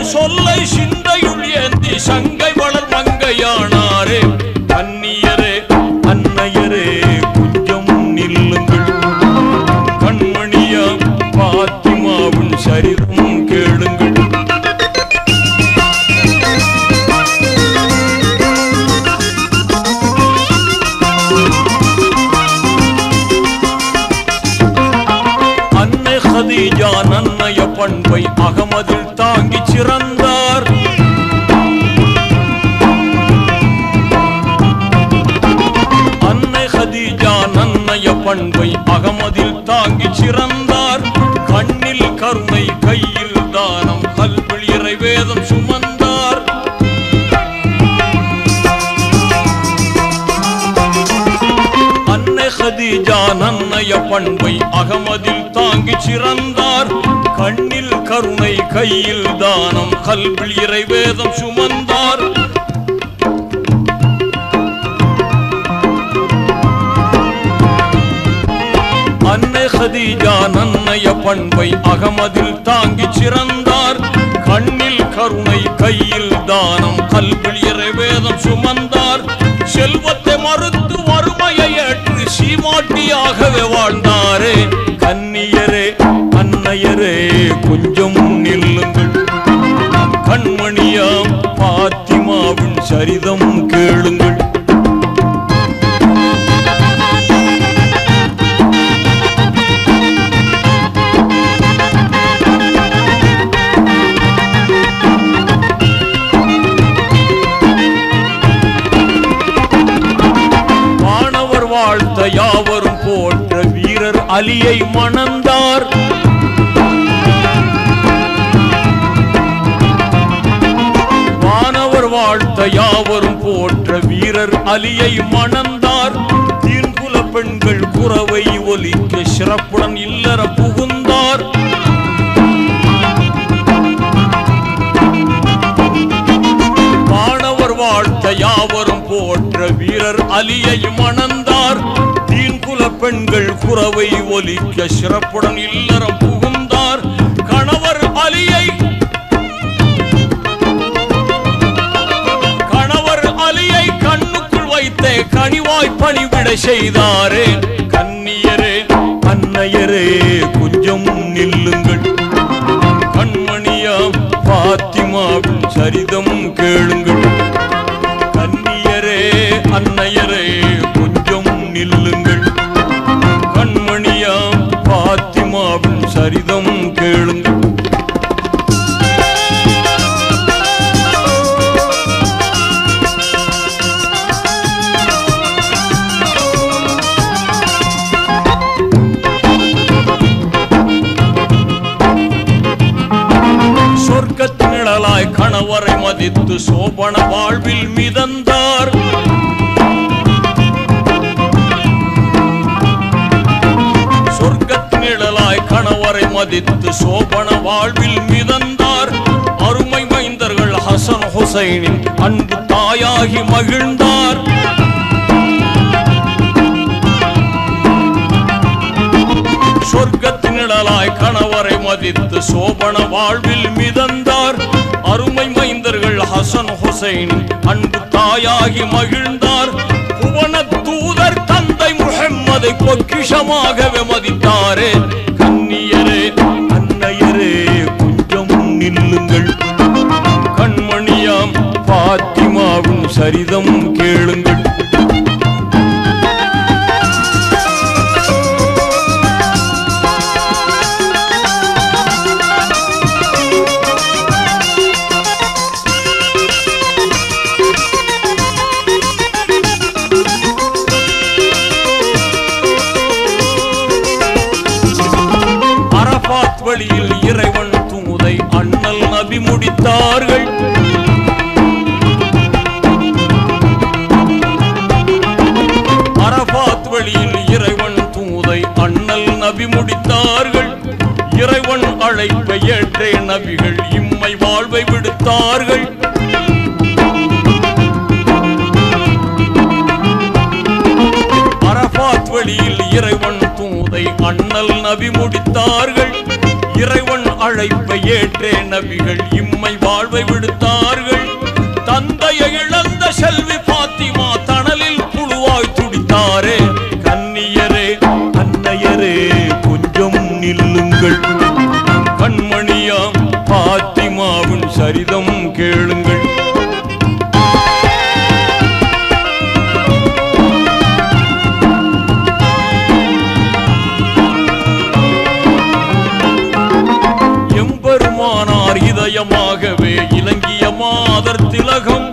சொல்லை சிந்தையுள் ஏந்தி சங்கை வளர் மங்கையானாரே கன்னியரே அன்னையரே கொஞ்சம் நில்லுங்கள் கண்மணியா பாத்திமாவின் சரிதம் கேளுங்கள் அன்னை ஹதீஜா நன்னய பண்பை அகமதில் தாங்கி சிறந்தார் அன்னை ஹதீஜா நன்னய பண்பை அகமதில் தாங்கி சிறந்தார் கண்ணில் கருணை கையில் தானம் கல்விள் இறை வேதம் சுமந்தார் அன்னை ஹதீஜா நன்னய பண்பை அகமதில் தாங்கி சிறந்தார் கண்ணில் கருணை கையில் தானம் கல்விள் இறை வேதம் சுமந்தார் அன்னை ஹதீஜா நன்னய பண்பை அகமதில் தாங்கி சிறந்தார் கண்ணில் கருணை கையில் தானம் கல்விள் இறை வேதம் சுமந்தார் செல்வத்தை மறுத்து வறுமையை ஏற்று சீமாட்டியாகவே வாழ்ந்தாரே கன்னியரே அன்னையரே கொஞ்சம் நில்லுங்கள் கண்மணியாம் பாத்திமாவின் சரிதம் கேளுங்கள் வானவர் வாழ்த்த யாவரும் போற்ற வீரர் அலியை மணந்தார் வானவர் வாழ்த்த யாவரும் போற்ற வீரர் அலியை மணந்தார் தீன்குல பெண்கள் குறவை ஒலிக்க சிறப்புடன் இல்லற புகுந்தார் வானவர் வாழ்த்த யாவரும் போற்ற வீரர் அலியை மணந்தார் தீன்குல பெண்கள் குறவை ஒலிக்க சிறப்புடன் இல்லறம் புகுந்தார் கணவர் அலியை கணவர் அலியை கண்ணுக்குள் வைத்தே கனிவாய் பணிவிட செய்தாரே கன்னியரே அன்னையரே கொஞ்சம் நில்லுங்கள் கண்மணியாம் பாத்திமாவின் சரிதம் கேளுங்கள் கன்னியரே அன்னையரே கொஞ்சம் நில்லுங்கள் கண்மணியாம் பாத்திமாவின் சரிதம் கேளுங்கள் சொர்க்கத்தின் நிழலாய் கணவரை மதித்து சோபன வாழ்வில் மிதந்தார் சொர்க்கத்தின் நிழலாய் கணவரை மதித்து சோபன வாழ்வில் மிதந்தார் அருமை மைந்தர்கள் ஹசன் ஹுசைனின் அன்பு தாயாகி மகிழ்ந்தார் சொர்க்கத்தின் நிழலாய் கணவரை மதித்து சோபன வாழ்வில் மிதந்தார் அருமை மைந்தர்கள் ஹசன் ஹுசைன் அன்பு தாயாகி மகிழ்ந்தார் புவன தூதர் தந்தை முஹம்மதை பொக்கிஷமாகவே மதித்தாரே கன்னியரே அன்னையரே கொஞ்சம் நில்லுங்கள் கண்மணியாம் பாத்திமாவின் சரிதம் கேளுங்கள் அரபாத் வழியில் இறைவன் தூதை அண்ணல் நபி முடித்தார்கள் அரபாத் வழியில் இறைவன் தூதை அண்ணல் நபி முடித்தார்கள் இறைவன் அழைப்பை ஏற்றே நபிகள் இம்மை வாழ்வை விடுத்தார்கள் அரபாத் வழியில் இறைவன் தூதை அண்ணல் நபி முடித்தார்கள் இறைவன் அழைப்பை ஏற்றே நபிகள் இம்மை வாழ்வை விடுத்தார்கள் தந்தையை இழந்த செல்வி பாத்திமா தணலில் புழுவாய் துடித்தாரே கன்னியரே அன்னையரே கொஞ்சம் நில்லுங்கள் கண்மணியாம் பாத்திமாவின் சரிதம் கேளுங்கள் எம்பெருமானார் இதயமாகவே இலங்கிய மாதர் திலகம்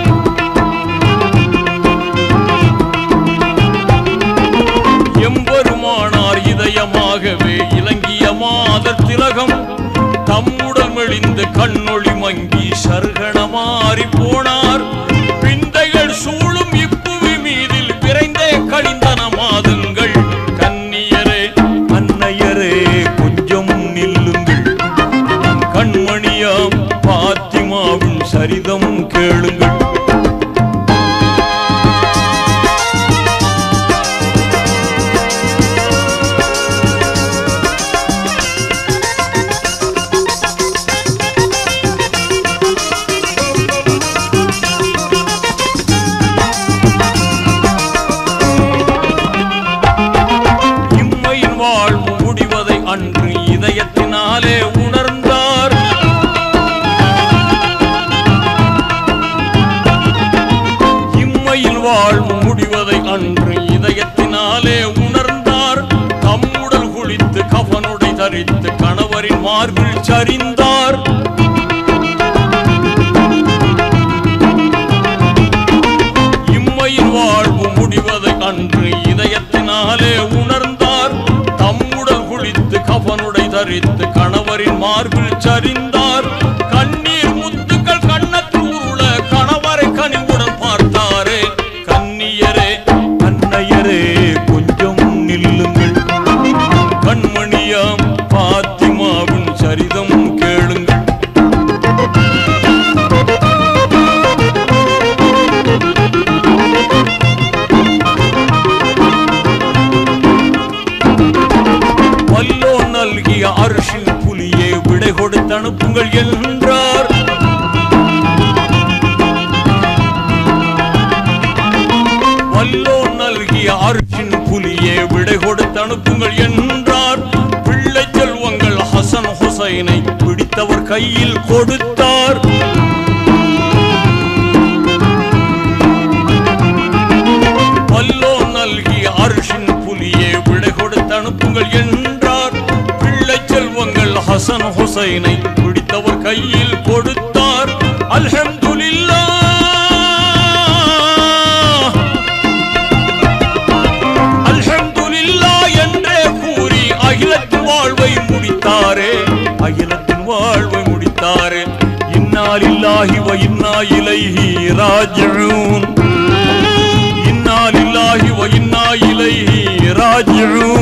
எம்பெருமானார் இதயமாகவே இலங்கிய மாதர் திலகம் தம்முடன் மெலிந்து கண்ணொளி மங்கி சர்கணமாறி போனார் பிந்தைகள் சூழும் இப்புவி மீதில் விரைந்தே கழிந்தன மாதங்கள் கன்னியரே அன்னையரே கொஞ்சம் நில்லுங்கள் கண்மணியாம் பாத்திமாவின் சரிதம் கேளுங்கள் இம்மையின் வாழ்வு முடிவதை அன்று இதயத்தினாலே உணர்ந்தார் இம்மையில் வாழ்வு முடிவதை அன்று இதயத்தினாலே உணர்ந்தார் தம்முடல் குளித்து கஃனுடை தரித்து கணவரின் மார்பில் சரிந்தார் இம்மையின் வாழ்வு முடிவதை அன்று இதயத்தினாலே உணர்ந்தார் தம்முடல் குளித்து கஃனுடை தரித்து கணவரின் மார்பில் சரிந்தார் கண்ணீர் முத்துக்கள் கண்ணத்தில் உருள கணவரை கனிவுடன் பார்த்தாரே கன்னியரே அன்னையரே கொஞ்சம் நில்லுங்கள் கண்மணியாம் பாத்திமாவின் சரிதம் கேளுங்கள் வல்லோ நல்கிய அரிசின் புலியே விடை கொடுத்து அனுப்புங்கள் என்றார் வல்லோ நல்கிய அரிசின் புலியே விடை கொடுத்து அனுப்புங்கள் என்றார் பிள்ளை செல்வங்கள் ஹசன் ஹுசைனை பிடித்தவர் கையில் கொடுத்தார் வல்லோ நல்கிய அரிசின் புலியே விடை கொடுத்து அனுப்புங்கள் என்றார் பிள்ளை செல்வங்கள் ஹசன் ஹுசைனை பிடித்தவர் கையில் கொடுத்தார் அல்ஹம்துலில்லாஹ் அல்ஹம்துலில்லாஹ் என்றே கூறி அகிலத்தின் வாழ்வை முடித்தாரே அகிலத்தின் வாழ்வை முடித்தாரே இன்னாலில்லாஹி வ இன்னா இலைஹி ராஜிஊன் இன்னா லில்லாஹி வ இன்னா இலைஹி ராஜிஊன்